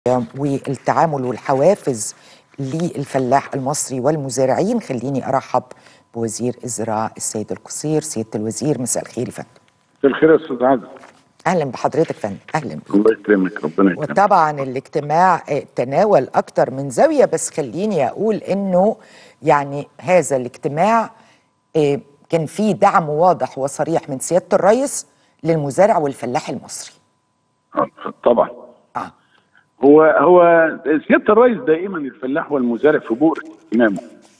والتعامل والحوافز للفلاح المصري والمزارعين خليني ارحب بوزير الزراعه السيد القصير سياده الوزير مساء الخير يا فندم مساء الخير يا استاذ عادل اهلا بحضرتك فندم اهلا بك الله يكرمك ربنا يكرمك وطبعا الاجتماع آه، تناول اكتر من زاويه بس خليني اقول انه يعني هذا الاجتماع آه، كان فيه دعم واضح وصريح من سياده الرئيس للمزارع والفلاح المصري آه، طبعا اه هو هو سياده الرئيس دائما الفلاح والمزارع في بؤر اهتمامه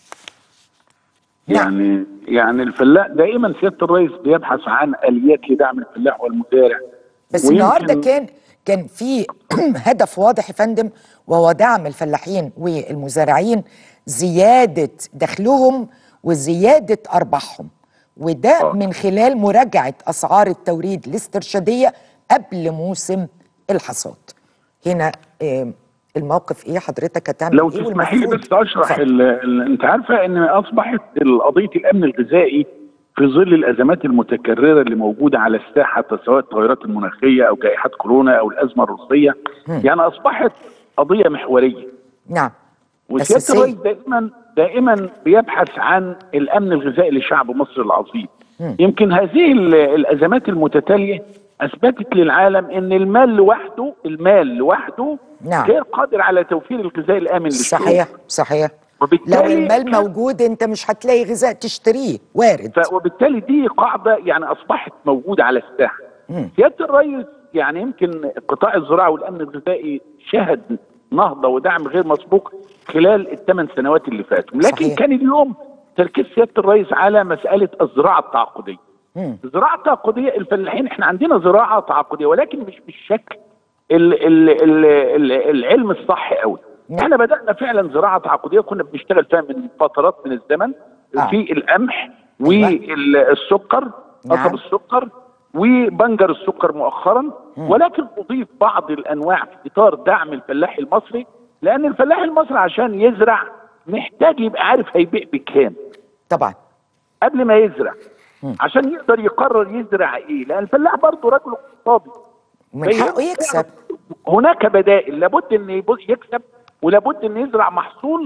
نعم. يعني يعني الفلاح دائما سياده الرئيس بيبحث عن اليات لدعم الفلاح والمزارع بس ويمكن- النهارده كان كان في هدف واضح يا فندم وهو دعم الفلاحين والمزارعين زياده دخلهم وزياده ارباحهم وده آه. من خلال مراجعه اسعار التوريد الاسترشاديه قبل موسم الحصاد. هنا آم، الموقف ايه حضرتك هتعمل لو ايه تسمحي لي والمفروض- بس اشرح اتفضل. ال... ال... انت عارفه ان اصبحت قضيه الامن الغذائي في ظل الازمات المتكرره اللي موجوده على الساحه سواء التغيرات المناخيه او جائحه كورونا او الازمه الروسيه يعني اصبحت قضيه محوريه نعم وسياده أساسية. الرئيس دائما دائما بيبحث عن الامن الغذائي لشعب مصر العظيم يمكن هذه ال- الازمات المتتاليه اثبتت للعالم ان المال لوحده المال لوحده نعم. غير قادر على توفير الغذاء الامن للشعوب صحيح صحيح لو وبالتالي المال كان- موجود انت مش هتلاقي غذاء تشتريه وارد ف- وبالتالي دي قاعده يعني اصبحت موجوده على الساحه. مم. سياده الرئيس يعني يمكن قطاع الزراعه والامن الغذائي شهد نهضه ودعم غير مسبوق خلال الثمان سنوات اللي فاتوا، لكن صحيح. كان اليوم تركيز سياده الرئيس على مساله الزراعه التعاقديه. مم. الزراعه التعاقديه الفلاحين احنا عندنا زراعه تعاقديه ولكن مش بالشكل ال ال ال ال العلم الصح قوي. نعم. احنا بدانا فعلا زراعه تعاقديه كنا بنشتغل فيها من فترات من الزمن آه. في القمح أيوة. والسكر نعم. قصب السكر وبنجر السكر مؤخرا ولكن اضيف بعض الانواع في اطار دعم الفلاح المصري لان الفلاح المصري عشان يزرع محتاج يبقى عارف هيبيع بكام طبعا قبل ما يزرع عشان يقدر يقرر يزرع ايه لان الفلاح برضه رجل اقتصادي من حقه يكسب هناك بدائل لابد ان يبص- يكسب ولابد ان يزرع محصول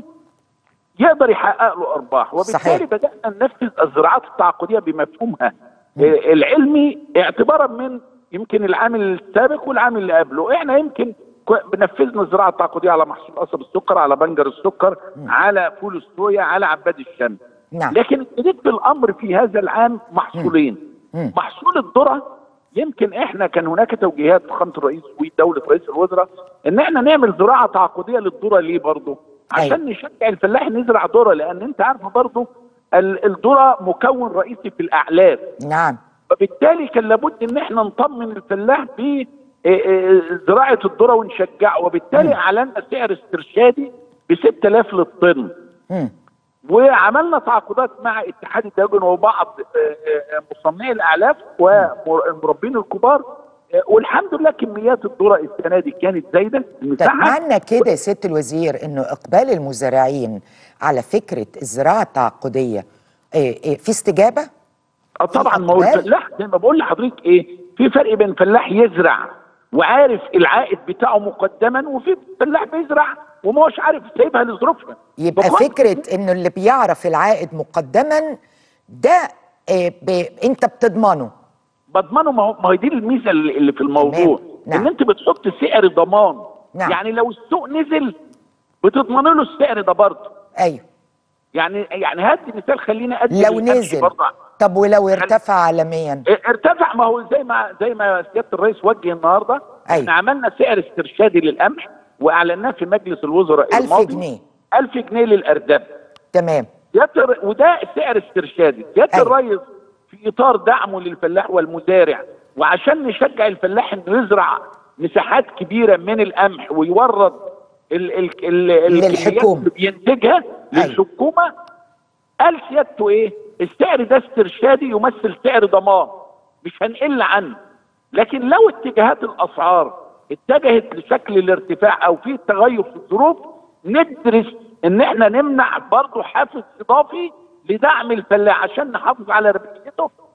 يقدر يحقق له ارباح وبالتالي صحيح. بدانا ننفذ الزراعات التعاقديه بمفهومها آه، العلمي اعتبارا من يمكن العام السابق والعام اللي قبله احنا يمكن كو- بنفذنا الزراعه التعاقديه على محصول قصب السكر على بنجر السكر على فول الصويا على عباد الشمس نعم. لكن الجديد في الامر في هذا العام محصولين مم. محصول الذره يمكن احنا كان هناك توجيهات فخامه الرئيس ودوله رئيس الوزراء ان احنا نعمل زراعه تعاقديه للذره ليه برضه؟ عشان أيوة. نشجع الفلاح انه يزرع ذره لان انت عارفه برضه ال- الذره مكون رئيسي في الاعلاف نعم فبالتالي كان لابد ان احنا نطمن الفلاح ب زراعه الذره ونشجعه وبالتالي اعلنا سعر استرشادي ب 6000 للطن مم. وعملنا تعاقدات مع اتحاد الدواجن وبعض آه، آه، مصنعي الاعلاف والمربين الكبار آه، والحمد لله كميات الذره السنه دي كانت زايده طب المساحه معنى كده يا سياده الوزير انه اقبال المزارعين على فكره الزراعه التعاقديه إيه إيه في استجابه؟ آه، طبعا ما هو أقبال؟ الفلاح زي ما بقول لحضرتك ايه في فرق بين فلاح يزرع وعارف العائد بتاعه مقدما وفي فلاح بيزرع وما هوش عارف سايبها لظروفها يبقى فكل- فكره انه اللي بيعرف العائد مقدما ده إيه ب... انت بتضمنه بضمنه ما هو ما هي دي الميزه اللي اللي في الموضوع نعم. ان انت بتحط سعر ضمان نعم. يعني لو السوق نزل بتضمن له السعر ده برضه ايوه يعني يعني هدي مثال خلينا ادي لو للقمح نزل برضه. طب ولو ارتفع عالميا اه، ارتفع ما هو زي ما زي ما سياده الرئيس وجه النهارده أيوة. احنا عملنا سعر استرشادي للقمح واعلناه في مجلس الوزراء 1000 الماضي جنيه. 1000 جنيه للارداب تمام سيادة الر- وده سعر استرشادي سياده أيوة. الرئيس في اطار دعمه للفلاح والمزارع وعشان نشجع الفلاح انه يزرع مساحات كبيره من القمح ويورد ال ال ال الكميات للحكومة. اللي بينتجها أيوة. للحكومه قال سيادته ايه السعر ده استرشادي يمثل سعر ضمان مش هنقل عنه لكن لو اتجاهات الاسعار اتجهت لشكل الارتفاع او في تغير في الظروف ندرس ان احنا نمنع برضه حافز اضافي لدعم الفلاح عشان نحافظ على ربحيته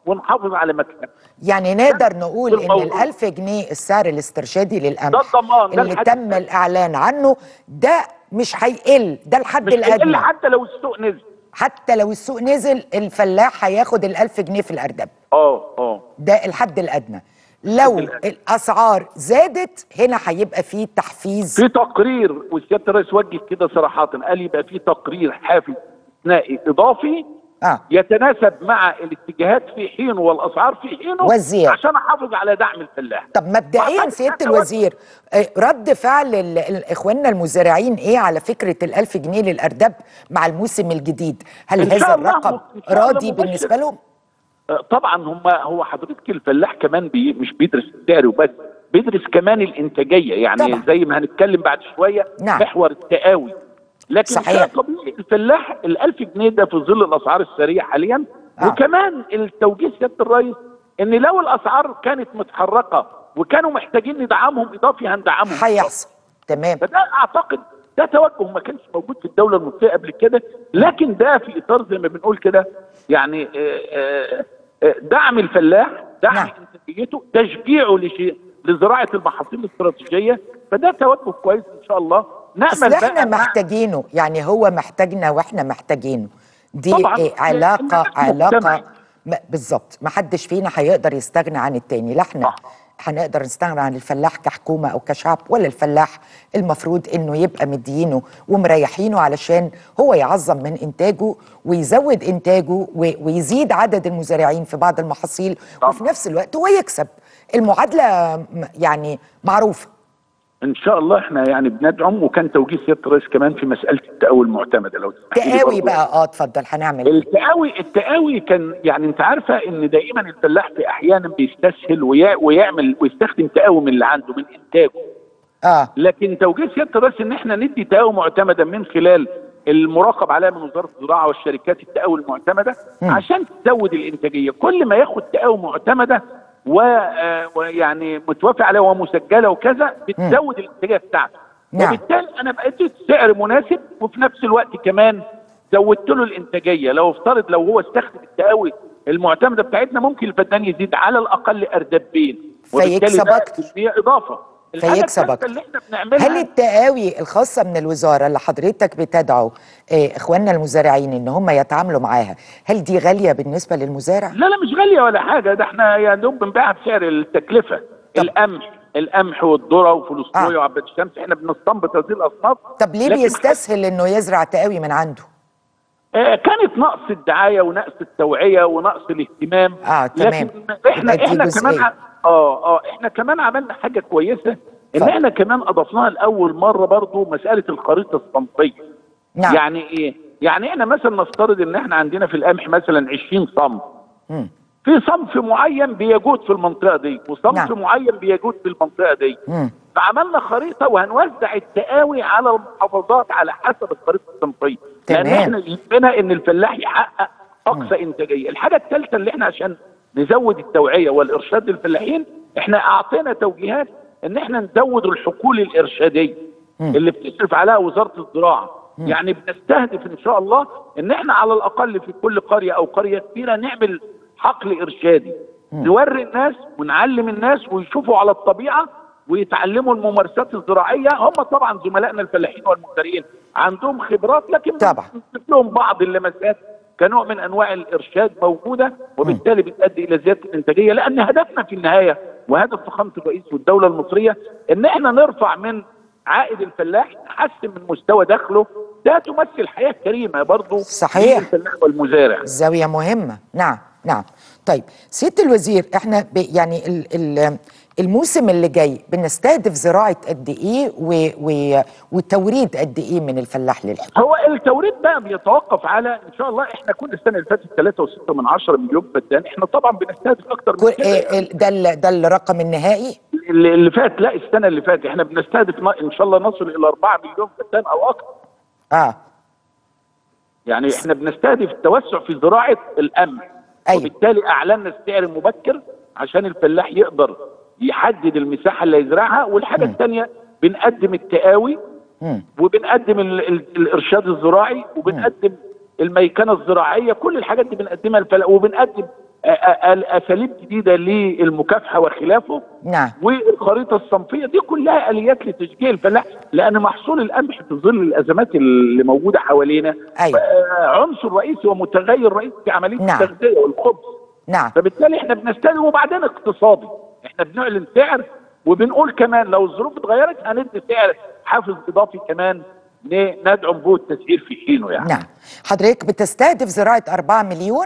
ونحافظ على مكسب يعني نقدر نقول ان الموضوع. الألف جنيه السعر الاسترشادي ده للقمح الضمان ده اللي الحد تم الإعلان عنه ده مش هيقل ده الحد مش هيقل الأدنى حتى لو السوق نزل حتى لو السوق نزل الفلاح هياخد الألف جنيه في الأردب اه اه ده الحد الأدنى لو الأدنى. الأسعار زادت هنا هيبقى فيه تحفيز في تقرير وسياده الرئيس وجه كده صراحه قال يبقى في تقرير حافز استثنائي اضافي آه. يتناسب مع الاتجاهات في حينه والاسعار في حينه والزيادة. عشان احافظ على دعم الفلاح طب مبدئيا وأعتقد سياده حتى الوزير آه، رد فعل ال- ال- اخواننا المزارعين ايه على فكره الألف جنيه للارداب مع الموسم الجديد هل إن شاء هذا الله الرقم إن شاء الله راضي مبشر. بالنسبه لهم آه، طبعا هم هو حضرتك الفلاح كمان بي مش بيدرس السعر وبس بيدرس كمان الانتاجيه يعني طبعا. زي ما هنتكلم بعد شويه نعم. محور التقاوي لكن صحيح. شيء طبيعي الفلاح ال1000 جنيه ده في ظل الاسعار السريعه حاليا آه. وكمان التوجيه سياده الرئيس ان لو الاسعار كانت متحركه وكانوا محتاجين ندعمهم اضافي هندعمهم هيحصل تمام فده اعتقد ده توجه ما كانش موجود في الدوله المصريه قبل كده لكن ده في اطار زي ما بنقول كده يعني آه، آه، آه، دعم الفلاح دعم نعم. انتاجيته تشجيعه لشيء لزراعه المحاصيل الاستراتيجيه فده توجه كويس ان شاء الله نامل اصل احنا بقى مع- محتاجينه يعني هو محتاجنا واحنا محتاجينه دي طبعاً. إيه علاقه الناس علاقه مجتمع. م- بالظبط ما حدش فينا هيقدر يستغنى عن التاني لا احنا صح. هنقدر نستغنى عن الفلاح كحكومه او كشعب ولا الفلاح المفروض انه يبقى مدينه ومريحينه علشان هو يعظم من انتاجه ويزود انتاجه و- ويزيد عدد المزارعين في بعض المحاصيل طبعاً. وفي نفس الوقت هو يكسب المعادله م- يعني معروفه ان شاء الله احنا يعني بندعم وكان توجيه سياده الرئيس كمان في مساله التقاوي المعتمده لو تسمحي لي تقاوي برضو. بقى اه اتفضل هنعمل إيه؟ التقاوي التقاوي كان يعني انت عارفه ان دائما الفلاح في احيانا بيستسهل ويا- ويعمل ويستخدم تقاوي من اللي عنده من انتاجه اه لكن توجيه سياده الرئيس ان احنا ندي تقاوي معتمده من خلال المراقب عليها من وزاره الزراعه والشركات التقاوي المعتمده مم. عشان تزود الانتاجيه كل ما ياخد تقاوي معتمده و- آه، ويعني متوافق عليها ومسجله وكذا بتزود الانتاجيه بتاعته نعم. وبالتالي انا بقيت سعر مناسب وفي نفس الوقت كمان زودت له الانتاجيه لو افترض لو هو استخدم التقاوي المعتمده بتاعتنا ممكن الفدان يزيد على الاقل اردبين فيكسب ده أكتر. كمية اضافه الحاجة فيكسب الثالثة اكتر اللي احنا بنعملها هل التقاوي الخاصه من الوزاره اللي حضرتك بتدعو آه، اخواننا المزارعين ان هم يتعاملوا معاها هل دي غاليه بالنسبه للمزارع لا لا مش غاليه ولا حاجه ده احنا يا دوب بنبيعها بسعر التكلفه طب. القمح القمح والذره وفلسطينيه آه. وعباد الشمس احنا بنستنبط هذه الاصناف طب ليه لكن بيستسهل انه يزرع تقاوي من عنده آه، كانت نقص الدعايه ونقص التوعيه ونقص الاهتمام آه، تمام. لكن احنا يبقى دي احنا جزئية. كمان ع- اه اه احنا كمان عملنا حاجه كويسه ان اتفضل. احنا كمان اضفناها لاول مره برضو مساله الخريطه الصنفيه نعم يعني ايه يعني احنا مثلا نفترض ان احنا عندنا في القمح مثلا 20 صنف مم. في صنف معين بيجود في المنطقه دي وصنف نعم. معين بيجود في المنطقه دي مم. فعملنا خريطه وهنوزع التقاوي على المحافظات على حسب الخريطه الصنفيه لان تمام. احنا يهمنا ان الفلاح يحقق اقصى انتاجيه الحاجه الثالثه اللي احنا عشان نزود التوعيه والارشاد للفلاحين احنا اعطينا توجيهات ان احنا نزود الحقول الارشاديه مم. اللي بتصرف عليها وزاره الزراعه يعني بنستهدف ان شاء الله ان احنا على الاقل في كل قريه او قريه كبيره نعمل حقل ارشادي نوري الناس ونعلم الناس ويشوفوا على الطبيعه ويتعلموا الممارسات الزراعيه هم طبعا زملائنا الفلاحين والمزارعين عندهم خبرات لكن طبعا. بنضيف لهم بعض اللمسات كنوع من انواع الارشاد موجوده وبالتالي بتؤدي الى زياده الانتاجيه لان هدفنا في النهايه وهدف فخامه الرئيس والدوله المصريه ان احنا نرفع من عائد الفلاح نحسن من مستوى دخله ده تمثل حياه كريمه برضه صحيح. للفلاح والمزارع زاويه مهمه نعم نعم طيب سياده الوزير احنا ب يعني ال ال الموسم اللي جاي بنستهدف زراعه قد ايه و و وتوريد قد ايه من الفلاح للحكومه هو التوريد بقى بيتوقف على ان شاء الله احنا كل السنه اللي فاتت 3.6 من 10 مليون فدان احنا طبعا بنستهدف اكتر من كل- كده إيه ال- ده ال- ده الرقم النهائي اللي اللي فات لا السنه اللي فاتت احنا بنستهدف ما- ان شاء الله نصل الى 4 مليون فدان او اكثر اه يعني احنا بنستهدف التوسع في زراعه القمح أيوة. وبالتالي اعلنا السعر المبكر عشان الفلاح يقدر يحدد المساحه اللي يزرعها والحاجه الثانيه بنقدم التقاوي مم. وبنقدم ال ال الارشاد الزراعي وبنقدم الميكنه الزراعيه كل الحاجات دي بنقدمها للفلاح وبنقدم آه، آه، الاساليب جديده للمكافحه وخلافه نعم والخريطه الصنفيه دي كلها اليات لتشجيع الفلاح لان محصول القمح في ظل الازمات اللي موجوده حوالينا أيوة. آه، عنصر رئيسي ومتغير رئيسي في عمليه نعم. التغذيه والخبز نعم فبالتالي احنا بنستلم وبعدين اقتصادي احنا بنعلن سعر وبنقول كمان لو الظروف اتغيرت هندي سعر حافز اضافي كمان ن- ندعم به التسعير في حينه يعني نعم حضرتك بتستهدف زراعة 4 مليون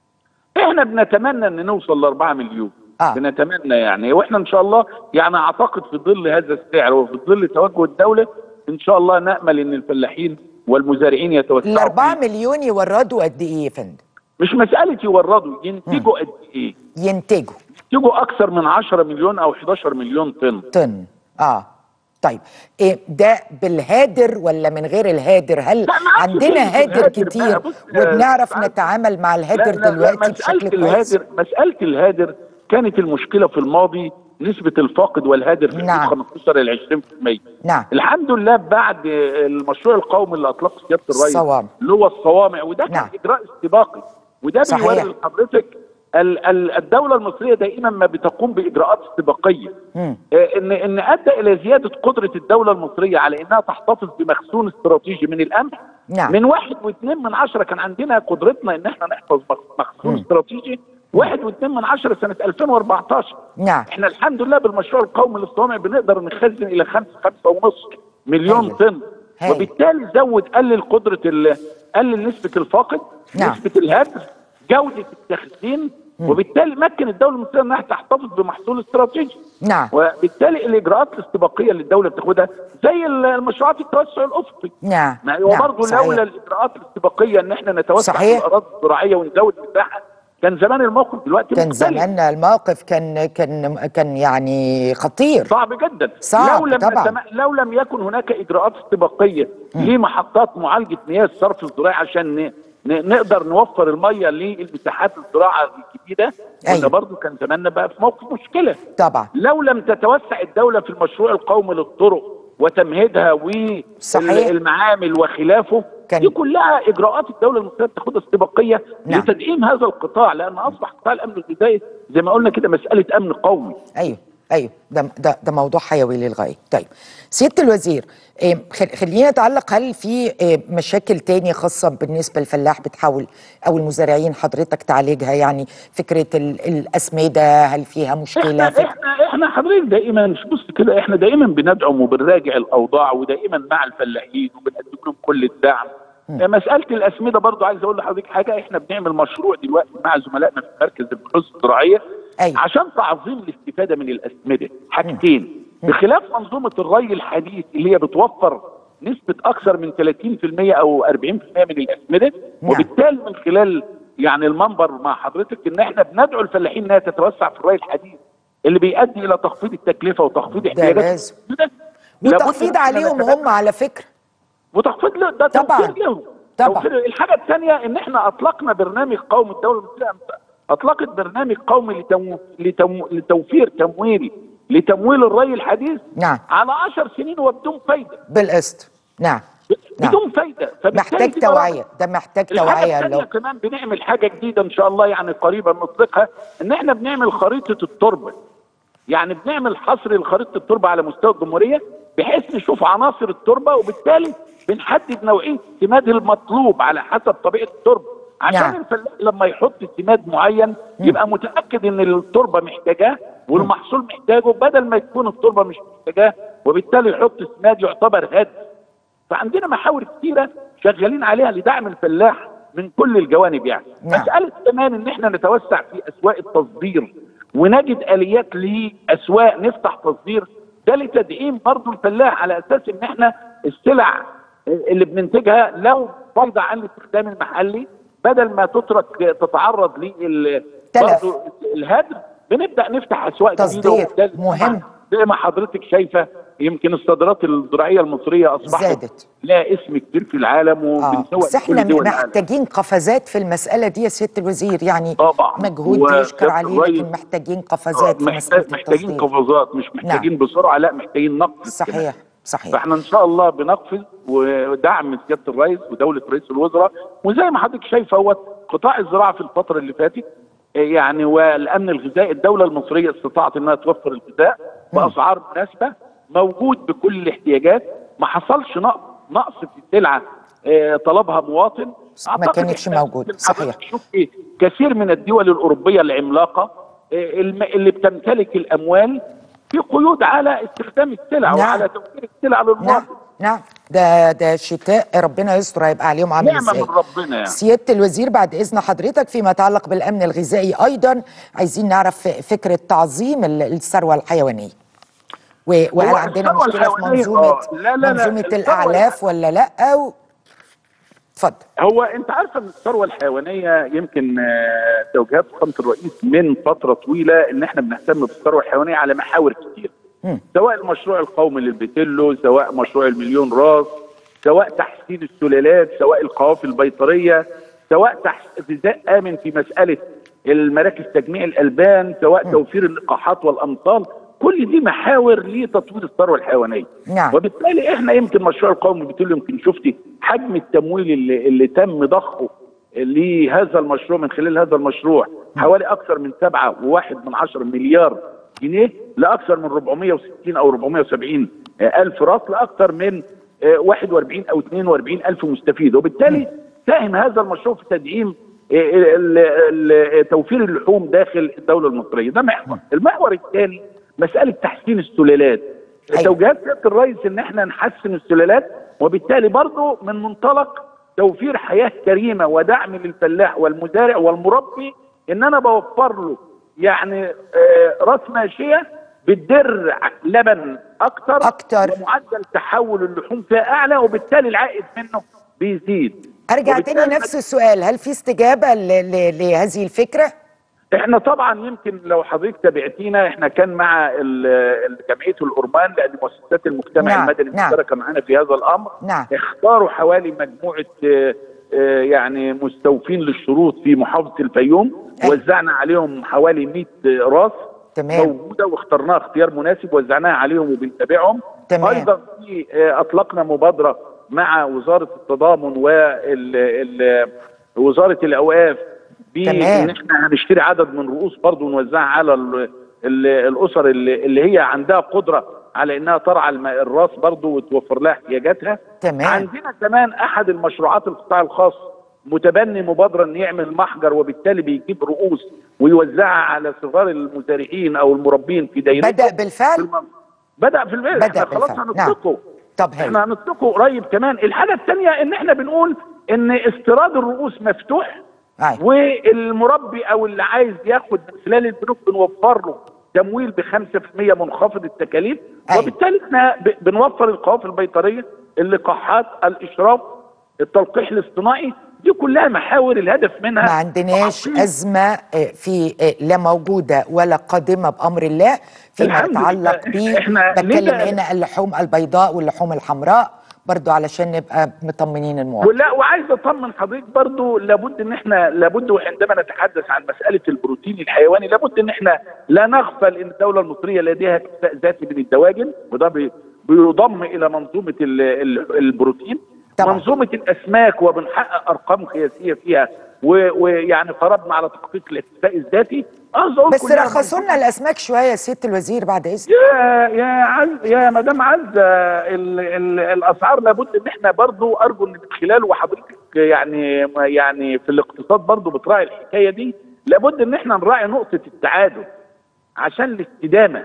احنا بنتمنى ان نوصل ل 4 مليون آه. بنتمنى يعني واحنا ان شاء الله يعني اعتقد في ظل هذا السعر وفي ظل توجه الدوله ان شاء الله نامل ان الفلاحين والمزارعين يتوسعوا ال 4 فيه. مليون يوردوا قد ايه يا فندم؟ مش مساله يوردوا ينتجوا قد ايه؟ ينتجوا ينتجوا اكثر من 10 مليون او 11 مليون طن طن اه طيب إيه ده بالهادر ولا من غير الهادر هل لا، ما عادش عندنا فيه هادر الهادر كتير بقى. بص يا وبنعرف سعادة. نتعامل مع لا الهادر لا لا دلوقتي مسألة بشكل كويس الهادر مسألة الهادر كانت المشكلة في الماضي نسبة الفاقد والهادر في نعم. نعم. 15 إلى 20% نعم الحمد لله بعد المشروع القومي اللي اطلقه سياده الرئيس الصوامع. اللي هو الصوامع وده كان نعم. اجراء استباقي وده صحيح. بيوري لحضرتك ال- ال- الدوله المصريه دائما ما بتقوم باجراءات استباقيه مم. آه، ان ان ادى الى زياده قدره الدوله المصريه على انها تحتفظ بمخزون استراتيجي من القمح نعم. من واحد واثنين من عشرة كان عندنا قدرتنا ان احنا نحفظ مخ- مخزون استراتيجي واحد واثنين من عشرة سنة 2014 نعم احنا الحمد لله بالمشروع القومي للصوامع بنقدر نخزن الى خمسة خمسة ونص مليون هايل. طن هايل. وبالتالي زود قلل قدرة ال- قلل نسبة الفاقد نعم. نسبة الهدر جودة التخزين وبالتالي مكن الدولة المصرية انها تحتفظ بمحصول استراتيجي نعم وبالتالي الاجراءات الاستباقيه اللي الدوله بتاخدها زي المشروعات التوسع الافقي نعم ما هو نعم. برضه صحيح. لولا الاجراءات الاستباقيه ان احنا نتوسع صحيح. في الاراضي الزراعيه ونزود مساحه كان زمان الموقف دلوقتي كان مختلف. زمان الموقف كان كان كان يعني خطير صعب جدا صعب لو لم طبعاً. نتم... لو لم يكن هناك اجراءات استباقيه لمحطات معالجه مياه الصرف الزراعي عشان ن... ن... نقدر نوفر الميه للمساحات الزراعه الجديده أيوة. كنا برضه كان زماننا بقى في موقف مشكله طبعا لو لم تتوسع الدولة في المشروع القومي للطرق وتمهيدها صحيح. والمعامل وخلافه كان- دي كلها اجراءات الدوله المصريه بتاخدها استباقيه نعم. لتدعيم هذا القطاع لان اصبح قطاع الامن الغذائي زي ما قلنا كده مساله امن قومي ايوه ايوه ده ده ده موضوع حيوي للغايه طيب سياده الوزير إيه، خل- خلينا نتعلق هل في إيه، مشاكل تانية خاصه بالنسبه للفلاح بتحاول او المزارعين حضرتك تعالجها يعني فكره ال- الاسمده هل فيها مشكله احنا فك... احنا احنا حضرتك دائما مش بص كده احنا دائما بندعم وبنراجع الاوضاع ودائما مع الفلاحين وبنقدم لهم كل الدعم مساله الاسمده برضو عايز اقول لحضرتك حاجه احنا بنعمل مشروع دلوقتي مع زملائنا في مركز البحوث الزراعيه أيوة. عشان تعظيم الاستفاده من الاسمده حاجتين بخلاف منظومه الري الحديث اللي هي بتوفر نسبه اكثر من 30% او 40% من الاسمده نعم. وبالتالي من خلال يعني المنبر مع حضرتك ان احنا بندعو الفلاحين انها تتوسع في الري الحديث اللي بيؤدي الى تخفيض التكلفه وتخفيض احتياجات لازم. الأسمدة. لابد وتخفيض إن إحنا عليهم نتبنى هم على فكره وتخفيض له ده طبعاً. توفير لهم طبعاً. توفير الحاجه الثانيه ان احنا اطلقنا برنامج قومي الدوله المصريه اطلقت برنامج قومي لتمو... لتمو... لتوفير تمويل لتمويل الري الحديث نعم. على 10 سنين وبدون فايده بالقسط نعم نعم. بدون فايده فبالتالي محتاج دي برامج- توعيه ده محتاج الحاجه توعيه الثانيه لو كمان بنعمل حاجه جديده ان شاء الله يعني قريبا نطلقها ان احنا بنعمل خريطه التربه يعني بنعمل حصر لخريطه التربه على مستوى الجمهوريه بحيث نشوف عناصر التربه وبالتالي بنحدد نوعيه السماد المطلوب على حسب طبيعه التربه عشان نعم. الفلاح لما يحط سماد معين يبقى متاكد ان التربه محتاجاه والمحصول محتاجه بدل ما تكون التربه مش محتاجاه وبالتالي يحط سماد يعتبر هدر فعندنا محاور كثيره شغالين عليها لدعم الفلاح من كل الجوانب يعني نعم. مساله كمان ان احنا نتوسع في اسواق التصدير ونجد اليات لاسواق نفتح تصدير ده لتدعيم برضه الفلاح على اساس ان احنا السلع اللي بننتجها لو فايضه عن الاستخدام المحلي بدل ما تترك تتعرض لل تلف. برضه الهدر بنبدا نفتح اسواق تصدير. جديده وبالتالي مهم. زي ما حضرتك شايفه يمكن الصادرات الزراعيه المصريه اصبحت زادت. لها اسم كبير في العالم اه وبنسوق بس في احنا كل دول العالم. محتاجين قفزات في المساله دي يا سياده الوزير يعني طبعاً. مجهود و- يشكر عليه الرئيس- لكن محتاجين قفزات في مساله محتاج محتاجين التصدير قفزات مش محتاجين بسرعه لا محتاجين نقفز صحيح كمان. صحيح فاحنا ان شاء الله بنقفز ودعم سياده الرئيس ودوله رئيس الوزراء وزي ما حضرتك شايفه هو قطاع الزراعه في الفتره اللي فاتت يعني والامن الغذائي الدوله المصريه استطاعت انها توفر الغذاء باسعار مناسبه موجود بكل الاحتياجات ما حصلش نقص نقص في السلعه آه، طلبها مواطن ما أعتقد كانتش إحنا موجود، ممكن صحيح. حضرتك تشوفي كثير من الدول الاوروبيه العملاقه آه، الم- اللي بتمتلك الاموال في قيود على استخدام السلع نعم. وعلى توفير السلع نعم للمواطن نعم ده ده شتاء ربنا يستر هيبقى عليهم عامل نعمه ازاي من ربنا يعني سيادة الوزير بعد إذن حضرتك فيما يتعلق بالأمن الغذائي أيضا عايزين نعرف فكرة تعظيم ال- الثروة الحيوانية و- وهل هو عندنا الثروة مشكلة في الحيوانية- منظومة آه، لا، لا، لا، منظومة الثروة الأعلاف ولا لأ و... اتفضل هو انت عارفه ان الثروه الحيوانيه يمكن آه، توجيهات فخامه الرئيس من فتره طويله ان احنا بنهتم بالثروه الحيوانيه على محاور كتير مم. سواء المشروع القومي للبيتيلو سواء مشروع المليون راس سواء تحسين السلالات سواء القوافل البيطريه سواء تح- غذاء امن في مساله المراكز تجميع الالبان سواء توفير اللقاحات والامطار كل دي محاور لتطوير الثروه الحيوانيه نعم. وبالتالي احنا يمكن مشروع القومي بتقول يمكن شفتي حجم التمويل اللي, اللي تم ضخه لهذا المشروع من خلال هذا المشروع حوالي اكثر من سبعة وواحد من عشرة مليار جنيه لاكثر من 460 او 470 الف راس لاكثر من آه، 41 او 42 الف مستفيد وبالتالي ساهم هذا المشروع في تدعيم آه، ال- ال- توفير اللحوم داخل الدوله المصريه ده محور المحور الثاني مساله تحسين السلالات أيوة. توجيهات سياده الرئيس ان احنا نحسن السلالات وبالتالي برضه من منطلق توفير حياه كريمه ودعم للفلاح والمزارع والمربي ان انا بوفر له يعني آه، راس ماشيه بتدر لبن اكتر أكتر. ومعدل تحول اللحوم فيها اعلى وبالتالي العائد منه بيزيد أرجع تاني وبالتالي نفس السؤال هل في استجابة ل- ل- لهذه الفكرة؟ احنا طبعا يمكن لو حضرتك تابعتينا احنا كان مع ال- ال- جمعيه الأورمان لان مؤسسات المجتمع نعم، المدني نعم. مشتركه معانا في هذا الامر نعم. اختاروا حوالي مجموعه آه، آه، يعني مستوفين للشروط في محافظه الفيوم أي. وزعنا عليهم حوالي 100 راس تمام. موجوده واخترناها اختيار مناسب وزعناها عليهم وبنتابعهم تمام. ايضا في آه، اطلقنا مبادره مع وزاره التضامن وال ال- وزاره الاوقاف تمام. بان احنا هنشتري عدد من رؤوس برضه ونوزعها على ال ال الاسر اللي, اللي هي عندها قدره على انها ترعى الم- الراس برضه وتوفر لها احتياجاتها تمام. عندنا كمان احد المشروعات القطاع الخاص متبني مبادره ان يعمل محجر وبالتالي بيجيب رؤوس ويوزعها على صغار المزارعين او المربين في دايرته بدأ بالفعل؟ في المنطقة. بدا في البيت بدأ احنا خلاص بالفعل. هنطلقه طب هاي. احنا هنطلقه قريب كمان الحاجه الثانيه ان احنا بنقول ان استيراد الرؤوس مفتوح أيوة. والمربي او اللي عايز ياخد من خلال البنوك بنوفر له تمويل ب 5% منخفض التكاليف أيوة. وبالتالي احنا ب- بنوفر القوافل البيطريه اللقاحات الاشراف التلقيح الاصطناعي دي كلها محاور الهدف منها ما عندناش تعظيم أزمة آه، في آه، لا موجودة ولا قادمة بأمر الله فيما الحمد يتعلق لله. ب إحنا بتكلم ليه- هنا اللحوم البيضاء واللحوم الحمراء برضو علشان نبقى مطمنين المواطن ولا وعايز اطمن حضرتك برضو لابد ان احنا لابد وعندما نتحدث عن مساله البروتين الحيواني لابد ان احنا لا نغفل ان الدوله المصريه لديها اكتفاء ذاتي من الدواجن وده بي- بيضم الى منظومه ال- ال- البروتين طبعا. منظومه الاسماك وبنحقق ارقام قياسيه فيها و- ويعني فرضنا على تحقيق الاكتفاء الذاتي عاوز أقول بس كلها رخصوا لنا الأسماك شوية يا سيادة الوزير بعد إذنك يا يا عز يا مدام عزه ال ال الاسعار لابد ان احنا برضو ارجو ان من خلال وحضرتك يعني يعني في الاقتصاد برضو بتراعي الحكايه دي لابد ان احنا نراعي نقطه التعادل عشان الاستدامه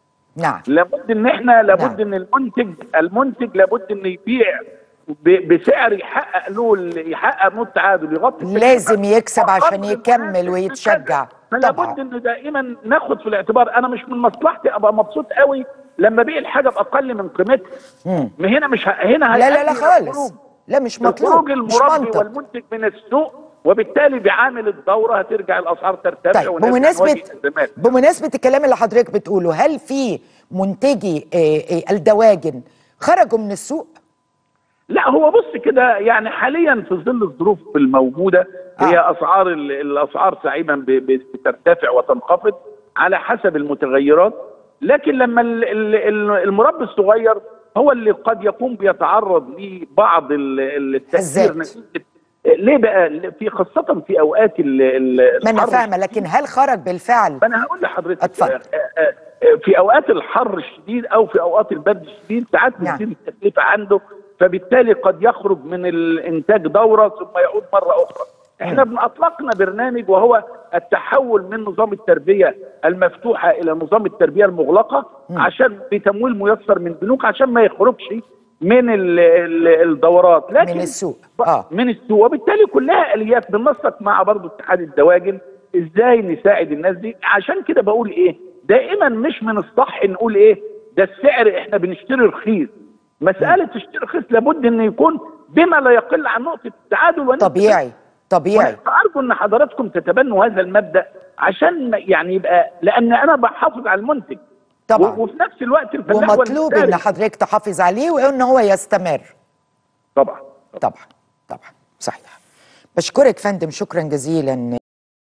نعم لابد ان احنا لابد نعم. ان المنتج المنتج لابد انه يبيع ب- بسعر يحقق له ال- يحقق له التعادل يغطي لازم يكسب عشان وقدر يكمل المناسب ويتشجع فلا طبعا بد انه دائما ناخد في الاعتبار انا مش من مصلحتي ابقى مبسوط قوي لما بيع الحاجه باقل من قيمتها مم. ما هنا مش ه... هنا لا لا لا هيؤدي إلى خالص خروج. لا مش مطلوب خروج مش المربي منطق والمنتج من السوق وبالتالي بعامل الدوره هترجع الاسعار ترتفع طيب ونرجع بمناسبة نواجه أزمات. بمناسبة الكلام اللي حضرتك بتقوله هل في منتجي آه، آه، الدواجن خرجوا من السوق؟ لا هو بص كده يعني حاليا في ظل الظروف الموجوده هي آه. اسعار ال- الاسعار ساعما ب- ب- بترتفع وتنخفض على حسب المتغيرات لكن لما ال- ال- ال- المربي الصغير هو اللي قد يكون بيتعرض لبعض ال- ال- التاثير هزات. نتيجه ليه بقى في خاصه في اوقات ال ال ما انا الحر فاهمه لكن هل خرج بالفعل ما انا هقول لحضرتك اتفضل. آه، آه، آه، في اوقات الحر الشديد او في اوقات البرد الشديد ساعات نعم. بتزيد التكلفه عنده فبالتالي قد يخرج من الانتاج دوره ثم يعود مره اخرى. احنا بن- اطلقنا برنامج وهو التحول من نظام التربيه المفتوحه الى نظام التربيه المغلقه عشان بتمويل ميسر من بنوك عشان ما يخرجش من ال ال الدورات لكن من السوق. ب- آه. من السوق وبالتالي كلها اليات بننسق مع برضه اتحاد الدواجن ازاي نساعد الناس دي عشان كده بقول ايه دائما مش من الصح نقول ايه ده السعر احنا بنشتري رخيص مساله تشتري رخيص لابد ان يكون بما لا يقل عن نقطه التعادل ونسبة طبيعي طبيعي فارجو ان حضراتكم تتبنوا هذا المبدا عشان ما- يعني يبقى لان انا بحافظ على المنتج طبعا و- وفي نفس الوقت الفلاح هو ومطلوب ان المستهلك. حضرتك تحافظ عليه وان هو يستمر طبعا طبعا طبعا صحيح بشكرك فندم شكرا جزيلا